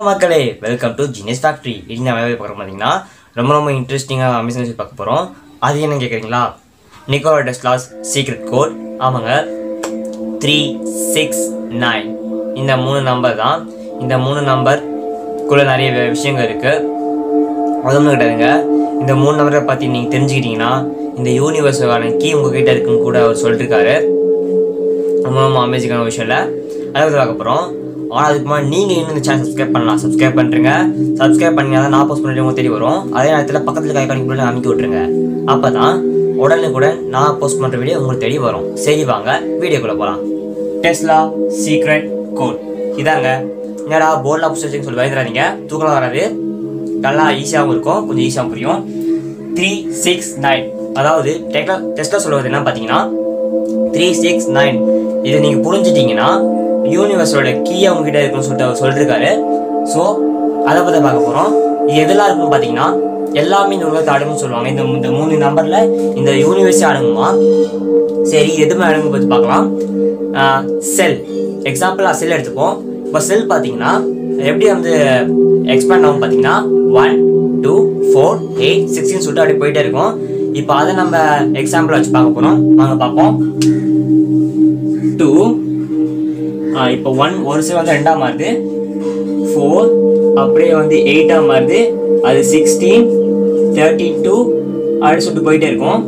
மக்களே welcome to genius factory இது நான் வேலை பார்க்குறோம் பார்த்தீங்கன்னா ரொம்ப ரொம்ப இன்ட்ரெஸ்டிங்காக அமேசிங் விஷயம் பார்க்க போகிறோம் அது என்ன கேட்குறீங்களா நிக்கோலா டெஸ்லாஸ் சீக்ரெட் கோட் ஆமாங்க த்ரீ சிக்ஸ் நைன் இந்த மூணு நம்பர் தான் இந்த மூணு நம்பருக்குள்ளே நிறைய வி- விஷயங்கள் இருக்குது அது ஒன்றும் கிடையாதுங்க இந்த மூணு நம்பரை பற்றி நீங்கள் தெரிஞ்சுக்கிட்டீங்கன்னா இந்த யூனிவர்ஸுக்கான கீ உங்ககிட்ட இருக்குன்னு கூட அவர் சொல்லியிருக்காரு ரொம்ப ரொம்ப அமேசிங்கான விஷயம் இல்லை அதை பற்றி பார்க்க போகிறோம் ஆனால் அதுக்கு முன்னாடி நீங்கள் இன்னும் இந்த சேனல் சப்ஸ்கிரைப் பண்ணலாம் சப்ஸ்கிரைப் பண்ணுறங்க சப்ஸ்கிரைப் பண்ணி தான் நான் போஸ்ட் பண்ணுறது உங்களுக்கு தெரிய வரும் அதே நேரத்தில் பக்கத்தில் கை காணிக்கு அமைக்க விட்ருங்க அப்போ தான் உடனே கூட நான் போஸ்ட் பண்ணுற வீடியோ உங்களுக்கு தெரிய வரும் சரி வாங்க வீடியோக்குள்ளே போகலாம் டெஸ்லா சீக்ரெட் கோட் இதாங்க என்னடா போர்டில் புஸ்தகம் சொல்லி பயந்துடாதீங்க தூக்கம் வராது நல்லா ஈஸியாகவும் இருக்கும் கொஞ்சம் ஈஸியாகவும் புரியும் த்ரீ சிக்ஸ் நைன் அதாவது டெக்லா டெஸ்ட்ல சொல்வது என்ன பார்த்தீங்கன்னா த்ரீ சிக்ஸ் நைன் இதை நீங்கள் புரிஞ்சிட்டீங்கன்னா யூனிவர்ஸோட கீயை உங்ககிட்ட இருக்குன்னு சொல்லிட்டு அவர் சொல்லிருக்காரு ஸோ அதை பற்றி பார்க்க போகிறோம் இது எதெல்லாம் இருக்குன்னு பார்த்தீங்கன்னா எல்லாமே இந்த உலகத்தை அடங்கும்னு சொல்லுவாங்க இந்த இந்த மூணு நம்பரில் இந்த யூனிவர்ஸே அடங்குமா சரி எதுவுமே அடங்கும் பற்றி பார்க்கலாம் செல் எக்ஸாம்பிளாக செல் எடுத்துப்போம் இப்போ செல் பார்த்தீங்கன்னா எப்படி வந்து எக்ஸ்பேண்ட் ஆகும் பார்த்தீங்கன்னா one two four eight sixteen சொல்லிட்டு அப்படியே போயிட்டே இருக்கும் இப்போ அதை நம்ம எக்ஸாம்பிள் வச்சு பார்க்க போகிறோம் வாங்க பார்ப்போம் டூ இப்போ ஒன் ஒரு செல் வந்து ரெண்டாக மாறுது ஃபோர் அப்படியே வந்து எயிட்டாக மாறுது அது சிக்ஸ்டீன் தேர்ட்டி டூ அப்படி சொல்லிட்டு போயிட்டே இருக்கும்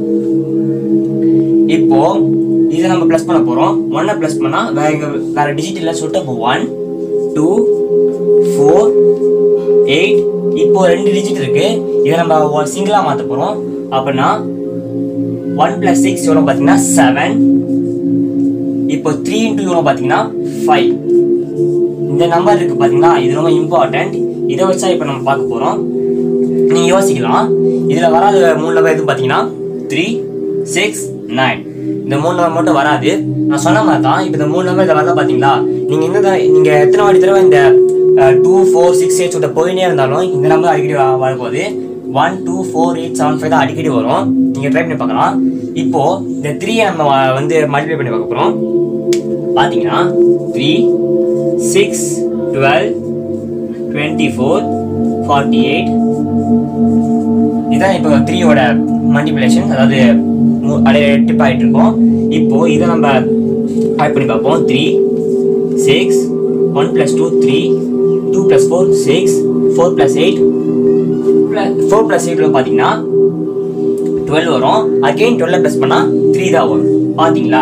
இப்போ இதை நம்ம ப்ளஸ் பண்ண போகிறோம் ஒன்னை ப்ளஸ் பண்ணால் வேற எங்க வேற டிஜிட் இல்லை சொல்லிட்டு இப்போ ஒன் டூ ஃபோர் எயிட் இப்போ ரெண்டு டிஜிட் இருக்கு இதை நம்ம சிங்கிளாக மாற்ற போகிறோம் அப்படின்னா ஒன் ப்ளஸ் சிக்ஸ் எவ்வளோ பார்த்தீங்கன்னா செவன் இப்போ த்ரீ இன்டூ எவ்வளோ பார்த்தீங்கன்னா ஃபைவ் இந்த நம்பர் இருக்கு பார்த்தீங்களா இது ரொம்ப இம்பார்ட்டன்ட் இதை வச்சா இப்போ நம்ம பார்க்க போகிறோம் நீங்கள் யோசிக்கலாம் இதில் வராத மூணு நம்பர் எதுவும் பார்த்தீங்கன்னா த்ரீ சிக்ஸ் நைன் இந்த மூணு நம்பர் மட்டும் வராது நான் சொன்ன மாதிரி தான் இப்போ இந்த மூணு நம்பர் இதில் வரல பார்த்தீங்களா நீங்கள் என்ன தடவை- நீங்க எத்தனை வாட்டி தடவை இந்த டூ ஃபோர் சிக்ஸ் எயிட் சொல்லிட்டு போயினே இருந்தாலும் இந்த நம்பர் அடிக்கடி வ- வரப்போகுது one two four eight seven five தான் அடிக்கடி வரும் நீங்கள் ட்ரை பண்ணி பார்க்கலாம் இப்போ இந்த த்ரீயை நம்ம வ- வந்து மல்டிப்ளை பண்ணி பார்க்க போகிறோம் பார்த்தீங்கன்னா three six twelve twenty four forty eight இதான் இப்போ த்ரீயோட மல்டிப்ளிகேஷன் அதாவது மு- அப்படியே டிப் ஆகிட்டு இருக்கோம் இப்போ இதை நம்ம ஆட் பண்ணி பார்ப்போம் three six one plus two three two plus four six four plus eight four plus எயிட்டில் பார்த்தீங்கன்னா டுவெல் வரும் அகெயின் டுவெல்ல ப்ளஸ் பண்ணால் த்ரீ தான் வரும் பார்த்தீங்களா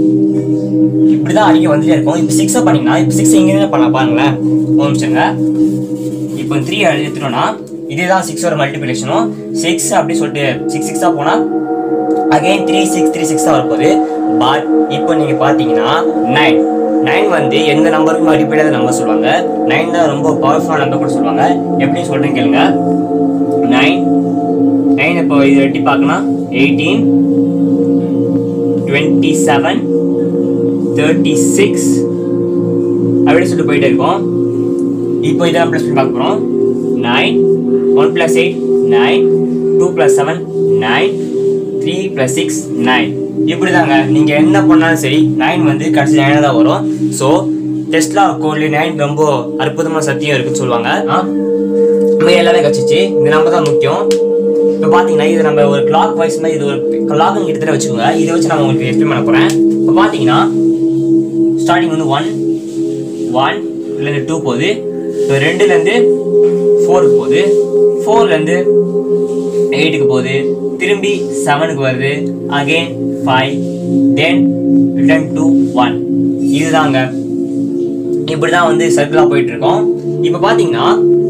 இப்படி தான் அடிக்க வந்துட்டே இருக்கும் இப்போ சிக்ஸை பண்ணீங்கன்னா இப்போ சிக்ஸ் எங்கே பண்ணலாம் பாருங்களேன் ஒரு நிமிஷங்க இப்போ த்ரீ எடுத்துட்டோம்னா இதே தான் சிக்ஸோட மல்டிபிளேஷனும் சிக்ஸ் அப்படி சொல்லிட்டு சிக்ஸ் சிக்ஸாக போனால் அகைன் த்ரீ சிக்ஸ் த்ரீ சிக்ஸாக வரப்போகுது பட் இப்போ நீங்கள் பார்த்தீங்கன்னா நைன் நைன் வந்து எந்த நம்பருக்கும் மல்டிபிளாத நம்பர் சொல்லுவாங்க நைன் தான் ரொம்ப பவர்ஃபுல்லான நம்பர் கூட சொல்லுவாங்க எப்படி சொல்கிறேன்னு கேளுங்க நைன் நைன் இப்போ இது எட்டி பார்க்கலாம் eighteen twenty seven thirty six அப்படி சொல்லிட்டு போயிட்டே இருக்கோம் இப்போ இதான் ப்ளஸ் பண்ணி பார்க்க போகிறோம் nine one plus eight nine two plus seven nine three plus six nine இப்படி தாங்க நீங்கள் என்ன பண்ணாலும் சரி நைன் வந்து கடைசி நைனாக தான் வரும் ஸோ டெஸ்ட்லா கோட்லேயே நைன் ரொம்ப அற்புதமான சத்தியம் இருக்குன்னு சொல்லுவாங்க ஆ நம்ம எல்லாமே கச்சிச்சு இந்த நம்பர் தான் முக்கியம் இப்போ பார்த்தீங்கன்னா இது நம்ம ஒரு கிளாக் வைஸ் மாதிரி இது ஒரு கிளாக் கிட்டத்தட்ட வச்சுக்கோங்க இதை வச்சு நான் உங்களுக்கு எக்ஸ்பிளைன் பண்ண போகிறேன் இப்போ பார்த்தீங்கன்னா ஸ்டார்டிங் வந்து ஒன் ஒன்லேருந்து டூ போகுது இப்போ ரெண்டுலேருந்து ஃபோருக்கு போகுது ஃபோர்லேருந்து எயிட்டுக்கு போகுது திரும்பி செவனுக்கு வருது again five then return to one இதுதாங்க இப்படி தான் வந்து சர்க்கிளாக போயிட்டு இருக்கோம் இப்போ பார்த்தீங்கன்னா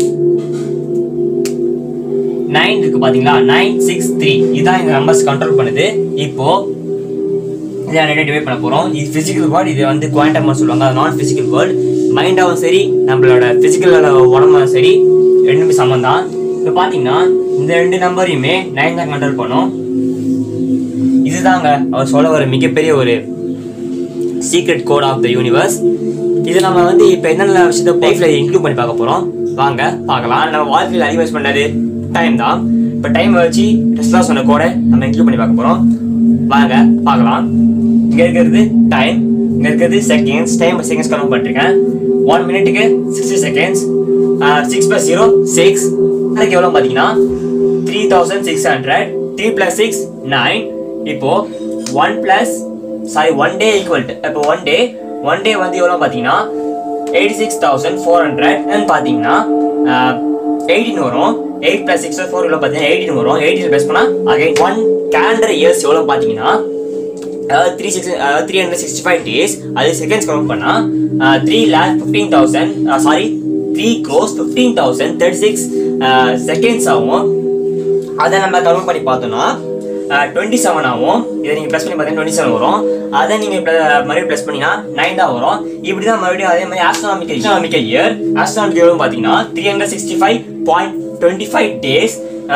நைன் இருக்கு பாத்தீங்களா நைன் சிக்ஸ் த்ரீ இதுதான் இந்த நம்பர்ஸ் கண்ட்ரோல் பண்ணுது இப்போ இதை நான் டிவைட் பண்ண போறோம் இது பிசிக்கல் வேர்ல்ட் இது வந்து குவாண்டம் சொல்லுவாங்க அது நான் பிசிக்கல் வேர்ல்ட் மைண்டாவும் சரி நம்மளோட பிசிக்கல் உடம்பும் சரி ரெண்டுமே சமம் தான் இப்போ பார்த்தீங்கன்னா இந்த ரெண்டு நம்பரையுமே நைன் தான் கண்ட்ரோல் பண்ணும் இதுதாங்க அவர் சொல்ல ஒரு மிகப்பெரிய ஒரு secret code of the universe இது நம்ம வந்து இப்போ என்னென்ன விஷயத்த லைஃப்ல இன்க்ளூட் பண்ணி பார்க்க போறோம் வாங்க பார்க்கலாம் நம்ம வாழ்க்கையில் அதிகமாக பண்ணது டைம் தான் இப்போ டைம் வச்சு டெஸ்ட்லாம் சொன்ன கோடை நம்ம இன்க்ளூட் பண்ணி பார்க்க போறோம் வாங்க பார்க்கலாம் இங்க இருக்கிறது டைம் இங்க இருக்கிறது செகண்ட்ஸ் டைம் செகண்ட்ஸ் கன்வெர்ட் பண்ணிருக்கேன் ஒன் மினிட்டுக்கு sixty seconds six plus zero six அதுக்கு எவ்வளோ பார்த்தீங்கன்னா three thousand six hundred three plus six nine இப்போ one plus sorry one day equal இப்போ ஒன் டே ஒன் டே வந்து எவ்வளோ பார்த்தீங்கன்னா eighty six thousand four hundred பார்த்தீங்கன்னா எயிட்டின் வரும் எயிட் ப்ளஸ் சிக்ஸ் ஃபோர் எவ்வளோ பார்த்தீங்கன்னா எயிட்டின் வரும் எயிட்டின் ப்ளஸ் பண்ணால் அகைன் ஒன் கேலண்டர் இயர்ஸ் எவ்வளோ பார்த்தீங்கன்னா அதாவது த்ரீ சிக்ஸ் அதாவது three hundred sixty five days அது செகண்ட்ஸ் கவுண்ட் பண்ணால் three lakh fifteen thousand sorry three crore fifteen thousand thirty six seconds ஆகும் அதை நம்ம கவுண்ட் பண்ணி பார்த்தோம்னா டுவெண்ட்டி செவன் ஆகும் இதை நீங்கள் ப்ளஸ் பண்ணி பார்த்தீங்கன்னா டுவெண்ட்டி செவன் வரும் அதை நீங்கள் மறுபடியும் ப்ளஸ் பண்ணிங்கன்னா நைன் தான் வரும் இப்படி தான் மறுபடியும் அதே மாதிரி astronomical astronomical year astronomical year பார்த்தீங்கன்னா three hundred sixty five point twenty five days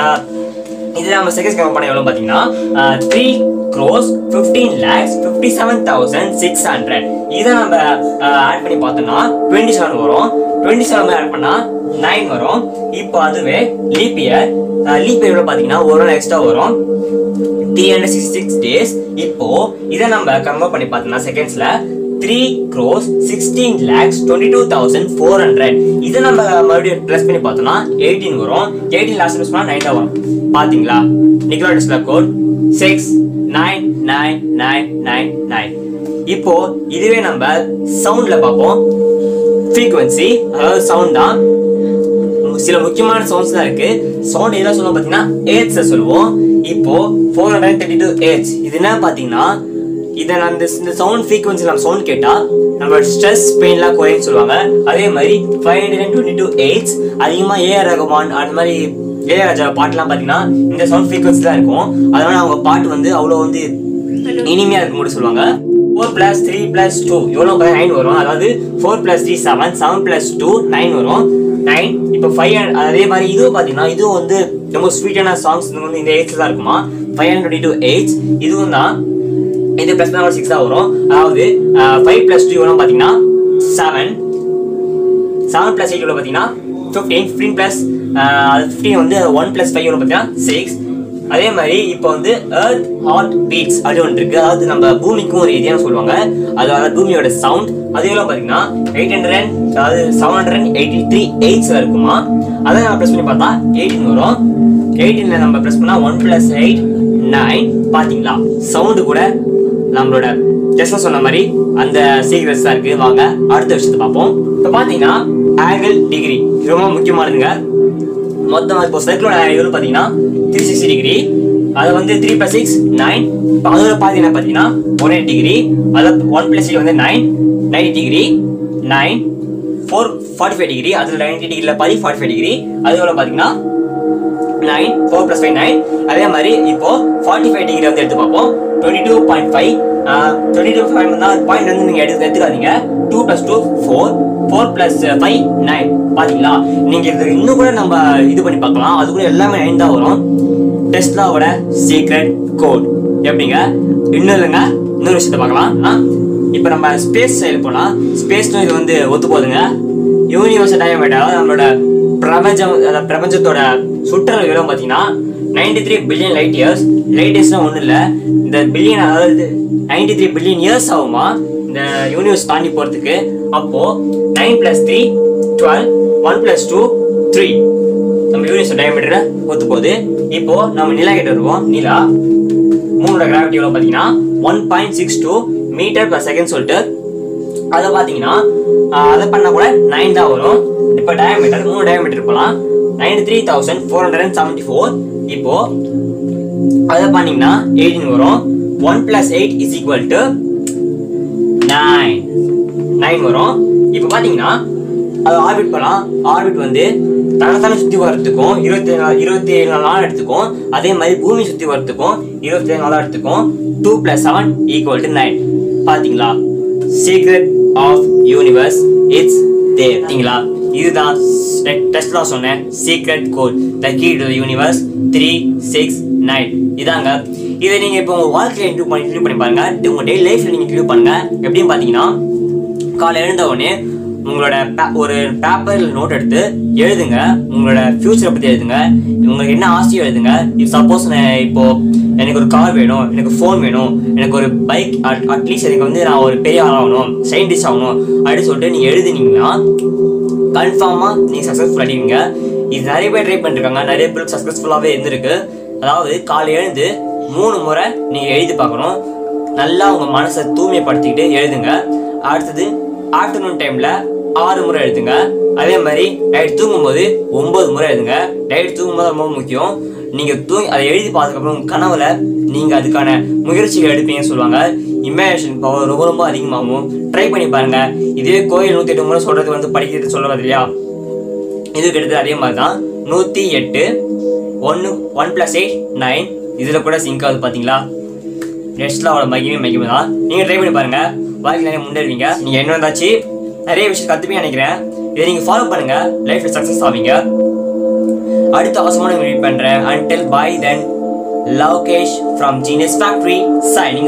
இது நம்ம செகண்ட்ஸ் கவுண்ட் பண்ண எவ்வளோ பார்த்தீங்கன்னா three crore fifteen lakhs fifty seven thousand six hundred இதை நம்ம ஆட் பண்ணி பார்த்தோம்னா டுவெண்ட்டி செவன் வரும் டுவெண்ட்டி செவன் ஆட் பண்ணால் நைன் வரும் இப்போ அதுவே லீப் இயர் லீப் இயர் பார்த்தீங்கன்னா ஒரு நாள் எக்ஸ்ட்ரா வரும் three hundred sixty six days இப்போ இதை நம்ம கன்வெர்ட் பண்ணி பார்த்தோம்னா செகண்ட்ஸ்ல three crore sixteen lakhs twenty two thousand four hundred இதை நம்ம மறுபடியும் ப்ளஸ் பண்ணி பார்த்தோம்னா எயிட்டீன் வரும் எயிட்டீன் லாஸ்ட் ப்ளஸ் பண்ணால் நைன் தான் வரும் பார்த்தீங்களா Nikola display code six nine nine nine nine nine இப்போ இதுவே நம்ம சவுண்ட்ல பார்ப்போம் ஃப்ரீக்வன்சி அதாவது சவுண்ட் தான் சில முக்கியமான சவுண்ட்ஸ் தான் இருக்கு சவுண்ட் எதாவது சொல்லுவோம் பார்த்தீங்கன்னா ஏட்ஸ் சொல்லுவோம் இப்போ four hundred thirty two hertz இது என்ன பார்த்தீங்கன்னா இதை அந்த இந்த சவுண்ட் ஃப்ரீக்வன்சி நம்ம சவுண்ட் கேட்டா நம்மளோட ஸ்ட்ரெஸ் பெயின்லாம் குறையுன்னு சொல்லுவாங்க அதே மாதிரி five hundred and twenty two hertz அதிகமாக ஏஆர் ரகுமான் அந்த மாதிரி ஏஆர் ராஜா பாட்டுலாம் பார்த்தீங்கன்னா இந்த சவுண்ட் ஃப்ரீக்வன்சி தான் இருக்கும் அதனால அவங்க பாட்டு வந்து அவ்வளோ வந்து இனிமையா இருக்கும் கூட சொல்லுவாங்க four plus three plus two எவ்வளோ நைன் வரும் அதாவது four plus three seven seven plus two nine வரும் நைன் இப்போ ஃபைவ் அதே மாதிரி இதுவும் பார்த்தீங்கன்னா இதுவும் வந்து ரொம்ப ஸ்வீட்டான சாங்ஸ் வந்து இந்த எயிட்ஸ் தான் இருக்குமா five hundred twenty two hertz இதுவும் தான் இது ப்ளஸ் பண்ண சிக்ஸ் தான் வரும் அதாவது ஃபைவ் பிளஸ் டூ எவ்வளோ பார்த்தீங்கன்னா செவன் செவன் பிளஸ் எயிட் எவ்வளோ பார்த்தீங்கன்னா ஃபிஃப்டீன் ஃபிஃப்டீன் பிளஸ் ஃபிஃப்டீன் வந்து ஒன் பிளஸ் ஃபைவ் எவ்வளோ பார்த்தீங்கன்னா சிக்ஸ் அதே மாதிரி இப்போ வந்து எர்த் ஹார்ட் பீட்ஸ் அது ஒன்று இருக்கு அதாவது நம்ம பூமிக்கும் ஒரு ஏரியா சொல்லுவாங்க அதாவது பூமியோட சவுண்ட் அது எவ்வளோ பார்த்தீங்கன்னா எயிட் ஹண்ட்ரட் அதாவது செவன் ஹண்ட்ரட் எயிட்டி த்ரீ எயிட்ஸில் இருக்குமா அதை நம்ம ப்ரெஸ் பண்ணி பார்த்தா எயிட்டின் வரும் எயிட்டீனில் நம்ம ப்ரெஸ் பண்ணால் ஒன் ப்ளஸ் எயிட் நைன் பார்த்தீங்களா சவுண்டு கூட நம்மளோட ஜஸ்ட் சொன்ன மாதிரி அந்த சீக்ரெட்ஸ் தான் இருக்கு வாங்க அடுத்த விஷயத்தை பார்ப்போம் இப்போ பார்த்தீங்கன்னா ஆங்கிள் டிகிரி ரொம்ப முக்கியமானதுங்க மொத்தம் இப்போ சர்க்கிளோட எவ்வளோ பார்த்தீங்கன்னா த்ரீ சிக்ஸ்டி டிகிரி அது வந்து த்ரீ ப்ளஸ் சிக்ஸ் நைன் அதோட பாதி என்ன பார்த்தீங்கன்னா ஒன் எயிட் டிகிரி அதில் ஒன் ப்ளஸ் வந்து nine ninety degree nine four forty five degree அதில் நைன்டி டிகிரியில் பாதி ஃபார்ட்டி ஃபைவ் டிகிரி அது எவ்வளோ பார்த்தீங்கன்னா nine four plus five nine அதே மாதிரி இப்போ ஃபார்ட்டி ஃபைவ் டிகிரி வந்து எடுத்து பார்ப்போம் twenty two point five twenty two five தான் பாயிண்ட் வந்து நீங்கள் எடுத்து எடுத்துக்காதீங்க two plus two four four plus five nine பார்த்தீங்களா நீங்கள் இது இன்னும் கூட நம்ம இது பண்ணி பார்க்கலாம் அது கூட எல்லாமே நைன் தான் வரும் டெஸ்லாவோட சீக்ரெட் கோட் எப்படிங்க இன்னும் இல்லைங்க இன்னொரு விஷயத்த பார்க்கலாம் இப்போ நம்ம ஸ்பேஸ் சைடு போனால் ஸ்பேஸ்னும் இது வந்து ஒத்து போகுதுங்க யூனிவர்ஸ் டயமேட் அதாவது நம்மளோட பிரபஞ்சம் அதாவது பிரபஞ்சத்தோட சுற்றளவு எவ்வளோ பார்த்தீங்கன்னா ninety three billion light years light இயர்ஸ்லாம் ஒன்றும் இல்லை இந்த பில்லியன் அதாவது நைன்டி த்ரீ பில்லியன் இயர்ஸ் ஆகுமா இந்த யூனிவர்ஸ் தாண்டி போகிறதுக்கு அப்போ nine plus three twelve one plus two three நம்ம யூனிவர்ஸ் டயமீட்டர் ஒத்து போகுது இப்போ நம்ம நிலா கிட்ட வருவோம் நிலா மூணோட கிராவிட்டி எவ்வளோ பார்த்தீங்கன்னா one point six two metre per second சொல்லிட்டு அதை பார்த்தீங்கன்னா அதை பண்ணால் கூட நைன் தான் வரும் இப்போ டயமீட்டர் மூணு டயமீட்டர் போகலாம் ninety three thousand four hundred and seventy four இப்போ அதை பண்ணீங்கன்னா எயிட்டின் வரும் one plus eight is equal to nine nine வரும் இப்போ பார்த்தீங்கன்னா அது ஆர்பிட் பண்ணலாம் ஆர்பிட் வந்து தனத்தானே சுற்றி வர்றதுக்கும் இருபத்தி நாலு இருபத்தி ஏழு நாள் எடுத்துக்கும் அதே மாதிரி பூமி சுற்றி வர்றதுக்கும் இருபத்தி ஏழு நாள் எடுத்துக்கும் two plus seven equal to nine பார்த்தீங்களா secret of universe it's there பார்த்தீங்களா இதுதான் டெஸ்ட்லா சொன்னேன் secret code the key to universe three six nine இதாங்க இதை நீங்கள் இப்போ உங்கள் வாழ்க்கையில் இன்க்ளூட் பண்ணி இன்க்ளூட் பண்ணி பாருங்க உங்கள் டெய்லி லைஃப்பில் நீங்கள் இன்க்ளூட் பண்ணுங்க எப்படின்னு பார்த்தீங்கன்னா காலை எழுந்த உடனே உங்களோட பே- ஒரு பேப்பரில் நோட் எடுத்து எழுதுங்க உங்களோட ஃபியூச்சரை பற்றி எழுதுங்க உங்களுக்கு என்ன ஆசையோ எழுதுங்க இப்போ சப்போஸ் இப்போ எனக்கு ஒரு கார் வேணும் எனக்கு ஃபோன் வேணும் எனக்கு ஒரு பைக் அட்லீஸ்ட் எனக்கு வந்து நான் ஒரு பெரிய ஆள் ஆகணும் சயின்டிஸ்ட் ஆகணும் அப்படின்னு சொல்லிட்டு நீங்கள் எழுதுனீங்கன்னா கன்ஃபார்மாக நீங்கள் சக்ஸஸ்ஃபுல் அடிவீங்க இது நிறைய பேர் ட்ரை பண்ணிருக்காங்க நிறைய பேருக்கு சக்ஸஸ்ஃபுல்லாகவே இருந்திருக்கு அதாவது காலை எழுந்து மூணு முறை நீங்கள் எழுதி பார்க்கணும் நல்லா உங்கள் மனசை தூய்மைப்படுத்திக்கிட்டு எழுதுங்க அடுத்தது ஆஃப்டர்நூன் டைமில் ஆறு முறை எழுதுங்க அதே மாதிரி நைட் தூங்கும்போது ஒன்பது முறை எழுதுங்க நைட் தூங்கும்போது ரொம்ப முக்கியம் நீங்கள் தூங்கி அதை எழுதி பார்த்ததுக்கப்புறம் உங்க கனவுல நீங்கள் அதுக்கான முயற்சிகள் எடுப்பீங்கன்னு சொல்லுவாங்க இமேஜினேஷன் பவர் ரொம்ப ரொம்ப அதிகமாகும் ட்ரை பண்ணி பாருங்க இதே கோயில் நூற்றி எட்டு முறை சொல்றது வந்து படிக்கிறது சொல்றது இல்லையா இது கிட்டத்தட்ட அதே மாதிரி தான் நூற்றி எட்டு ஒன்று ஒன் ப்ளஸ் எயிட் நைன் இதில் கூட சிங்க் ஆகுது பார்த்தீங்களா நெக்ஸ்ட்ல அவளோட மகிமை மகிமை தான் நீங்கள் ட்ரை பண்ணி பாருங்க வாழ்க்கை நிறைய முன்னேறுவீங்க நீங்கள் என்ன வந்தாச்சு நிறைய விஷயம் கற்றுப்பீங்க நினைக்கிறேன் இதை நீங்கள் ஃபாலோ பண்ணுங்க லைஃப்பில் சக்ஸஸ் ஆவீங்க அடுத்த அவசரமான மீட் பண்ணுறேன் until bye then Lovekesh from genius factory signing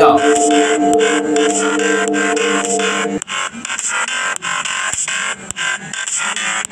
of